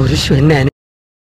കുരിശു എന്നെ അനു-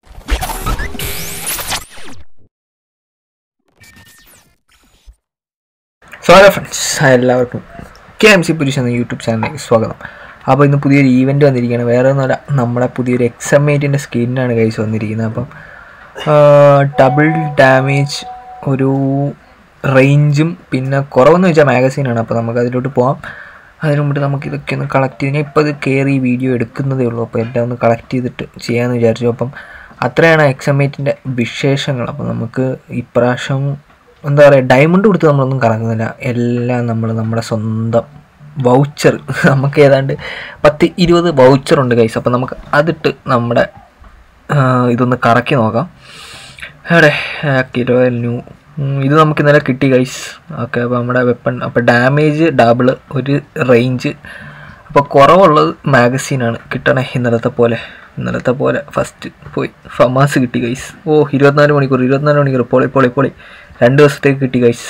സോ ഹലോ ഫ്രണ്ട്സ് എല്ലാവർക്കും കെ എം സി പുരുഷ് എന്ന യൂട്യൂബ് ചാനലിലേക്ക് സ്വാഗതം അപ്പോൾ ഇന്ന് പുതിയൊരു ഈവൻറ്റ് വന്നിരിക്കുകയാണ് വേറെ ഒന്നുമല്ല നമ്മുടെ പുതിയൊരു എക്സമേറ്റിൻ്റെ സ്കിന്നാണ് കൈസ് വന്നിരിക്കുന്നത് അപ്പം ഡബിൾ ഡാമേജ് ഒരു റേഞ്ചും പിന്നെ കുറവെന്ന് വെച്ചാൽ മാഗസീനാണ് അപ്പോൾ നമുക്ക് അതിലോട്ട് പോകാം അതിനു മുമ്പ് നമുക്ക് ഇതൊക്കെ ഒന്ന് കളക്ട് ചെയ്ത് ഞാൻ ഇപ്പോൾ ഇത് കയറി വീഡിയോ എടുക്കുന്നതേ ഉള്ളൂ അപ്പോൾ എല്ലാം ഒന്ന് കളക്ട് ചെയ്തിട്ട് ചെയ്യാമെന്ന് വിചാരിച്ചു അപ്പം അത്രയാണ് എക്സമേറ്റിൻ്റെ വിശേഷങ്ങൾ അപ്പോൾ നമുക്ക് ഇപ്രാവശ്യം എന്താ പറയുക ഡയമണ്ട് കൊടുത്ത് നമ്മളൊന്നും കറങ്ങുന്നില്ല എല്ലാം നമ്മൾ നമ്മുടെ സ്വന്തം വൗച്ചർ നമുക്ക് ഏതാണ്ട് പത്ത് ഇരുപത് വൗച്ചറുണ്ട് കൈസ് അപ്പോൾ നമുക്ക് അതിട്ട് നമ്മുടെ ആ, ഇതൊന്ന് കറക്കി നോക്കാം എവിടെ കിലോ ന്യൂ ഇത് നമുക്ക് ഇന്നലെ കിട്ടി ഗൈസ് ഓക്കെ അപ്പോൾ നമ്മുടെ വെപ്പൺ അപ്പോൾ ഡാമേജ് ഡബിൾ ഒരു റേഞ്ച് അപ്പോൾ കുറവുള്ളത് മാഗസീനാണ് കിട്ടണേ ഇന്നലത്തെ പോലെ ഇന്നലത്തെ പോലെ ഫസ്റ്റ് പോയി ഫമാസ് കിട്ടി ഗൈസ് ഓ ഇരുപത്തിനാല് മണിക്കൂർ ഇരുപത്തിനാല് മണിക്കൂർ പൊളി പൊളി പൊളി രണ്ട് ദിവസത്തേക്ക് കിട്ടി ഗൈസ്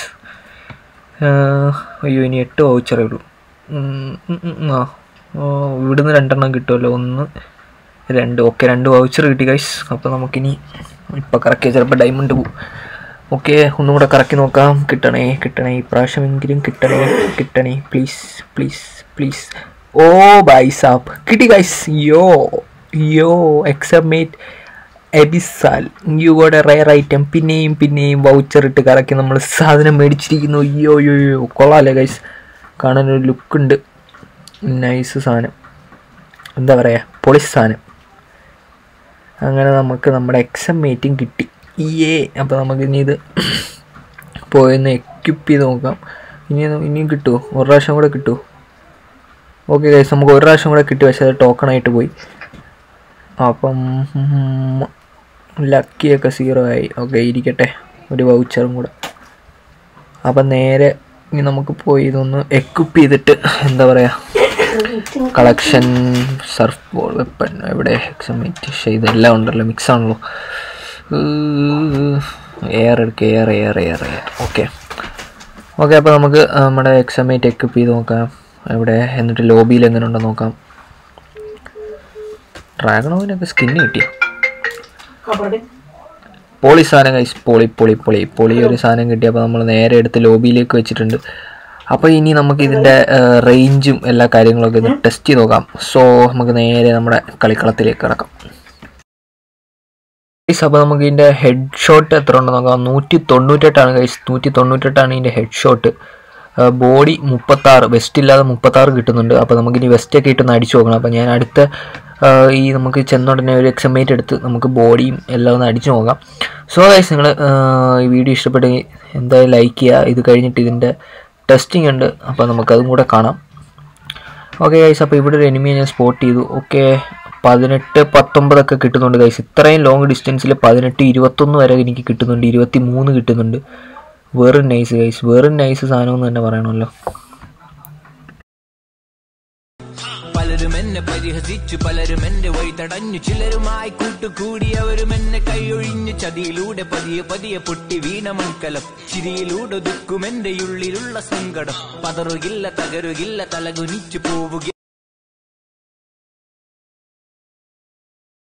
അയ്യോ ഇനി എട്ട് വൗച്ചറേ ഉള്ളൂ ഉം, ഉം, ഉം, ആ ഓ, ഇവിടുന്ന് രണ്ടെണ്ണം കിട്ടുമല്ലോ ഒന്ന് രണ്ട് ഓക്കെ രണ്ട് വൗച്ചർ കിട്ടി ഗൈസ് അപ്പോൾ നമുക്കിനി ഇപ്പോൾ കറക്കിയ ചിലപ്പോൾ ഡയമണ്ട് പോവും ഓക്കെ ഒന്നും കൂടെ കറക്കി നോക്കാം കിട്ടണേ കിട്ടണേ ഇപ്രാവശ്യമെങ്കിലും കിട്ടണേ കിട്ടണേ പ്ലീസ് പ്ലീസ് പ്ലീസ് ഓ ബൈ സാബ് കിട്ടി ഗൈസ് യോ യോ എക്സമേറ്റ് എബിസാൽ you got a rare item പിന്നെയും പിന്നെയും വൗച്ചർ ഇട്ട് കറക്കി നമ്മൾ സാധനം മേടിച്ചിരിക്കുന്നു അയ്യോ അയ്യോ അയ്യോ കൊള്ളാമല്ലേ ഗൈസ് കാണാൻ ഒരു ലുക്ക് ഉണ്ട് നൈസ് സാധനം എന്താ പറയുക പൊളി സാധനം അങ്ങനെ നമുക്ക് നമ്മുടെ എക്സം മീറ്റിംഗ് കിട്ടി ഏ അപ്പോൾ നമുക്ക് ഇനി ഇത് പോയൊന്ന് എക്യുപ്പ് ചെയ്ത് നോക്കാം ഇനി ഒന്ന് ഇനിയും കിട്ടുമോ ഒരു പ്രാവശ്യം കൂടെ കിട്ടുമോ ഓക്കെ ഗൈസ് നമുക്ക് ഒരു പ്രാവശ്യം കൂടെ കിട്ടി പക്ഷേ അത് ടോക്കണായിട്ട് പോയി അപ്പം ലക്കിയൊക്കെ സീറോ ആയി ഓക്കെ ഇരിക്കട്ടെ ഒരു വൗച്ചറും കൂടെ അപ്പം നേരെ ഇനി നമുക്ക് പോയി ഇതൊന്ന് എക്യുപ്പ് ചെയ്തിട്ട് എന്താ പറയുക കളക്ഷൻ സർഫ് ബോൾ വെപ്പൺ എവിടെ എക്സമേറ്റ് പക്ഷേ ഇതെല്ലാം ഉണ്ടല്ലോ മിക്സ് ആണല്ലോ എയർ എടുക്കുക air air air air okay okay അപ്പോൾ നമുക്ക് നമ്മുടെ എക്സമേറ്റ് എക്യുപ്പ് ചെയ്ത് നോക്കാം എവിടെ എന്നിട്ട് ലോബിയിൽ എങ്ങനെ ഉണ്ടെന്ന് നോക്കാം ഡ്രാഗണോവിനൊക്കെ സ്കിന്ന് കിട്ടിയോ പൊളി സാധനം കഴിച്ച് പൊളി പൊളി പൊളി പൊളി ഒരു സാധനം കിട്ടി അപ്പോൾ നമ്മൾ നേരെ എടുത്ത് ലോബിയിലേക്ക് വെച്ചിട്ടുണ്ട് അപ്പോൾ ഇനി നമുക്ക് ഇതിൻ്റെ റേഞ്ചും എല്ലാ കാര്യങ്ങളൊക്കെ ഒന്ന് ടെസ്റ്റ് ചെയ്ത് നോക്കാം സോ നമുക്ക് നേരെ നമ്മുടെ കളിക്കളത്തിലേക്ക് കിടക്കാം ഗൈസ് അപ്പോൾ നമുക്ക് ഇതിൻ്റെ ഹെഡ് ഷോട്ട് എത്ര ഉണ്ടെന്ന് നോക്കാം നൂറ്റി തൊണ്ണൂറ്റെട്ടാണ് ഗൈസ് നൂറ്റി തൊണ്ണൂറ്റെട്ടാണ് ഇതിൻ്റെ ഹെഡ് ഷോട്ട് ബോഡി മുപ്പത്താറ് വെസ്റ്റ് ഇല്ലാതെ മുപ്പത്താറ് കിട്ടുന്നുണ്ട് അപ്പോൾ നമുക്കിനി വെസ്റ്റൊക്കെ ഇട്ടൊന്ന് അടിച്ചു നോക്കണം അപ്പോൾ ഞാൻ അടുത്ത ആ, ഈ നമുക്ക് ചെന്നുടനെ ഒരു എക്സമേറ്റ് എടുത്ത് നമുക്ക് ബോഡിയും എല്ലാം ഒന്ന് അടിച്ചു നോക്കാം സോ ഗൈസ് നിങ്ങൾ ഈ വീഡിയോ ഇഷ്ടപ്പെട്ടെങ്കിൽ എന്തായാലും ലൈക്ക് ചെയ്യുക ഇത് കഴിഞ്ഞിട്ട് ഇതിൻ്റെ ടെസ്റ്റിംഗ് ഉണ്ട് അപ്പോൾ നമുക്കതും കൂടെ കാണാം ഓക്കെ ഗൈസ് അപ്പോൾ ഇവിടെ ഒരു എനിമിയെ ഞാൻ സ്പോട്ട് ചെയ്തു ഓക്കെ പതിനെട്ട് പത്തൊമ്പതൊക്കെ കിട്ടുന്നുണ്ട് ഗൈസ് ഇത്രയും ലോങ് ഡിസ്റ്റൻസിൽ പതിനെട്ട് ഇരുപത്തൊന്ന് വരെ എനിക്ക് കിട്ടുന്നുണ്ട് ഇരുപത്തി മൂന്ന് കിട്ടുന്നുണ്ട് വെറും നൈസ് ഗൈസ് വെറും നൈസ് സാധനം എന്ന് തന്നെ പറയണമല്ലോ പലരും എന്നെ പരിഹസിച്ചു പലരും എന്റെ വഴി തടഞ്ഞു ചിലരുമായി കൂട്ടുകൂടിയവരും എന്നെ കൈയൊഴിഞ്ഞു ചതിയിലൂടെ പതിയെ പതിയെ പൊട്ടി വീണ മൺകലം ചിരിയിലൂടെ ദുഃഖും എന്റെ ഉള്ളിലുള്ള സങ്കടം പതറുകില്ല തകരുകില്ല തലകുനിച്ചു പോവുക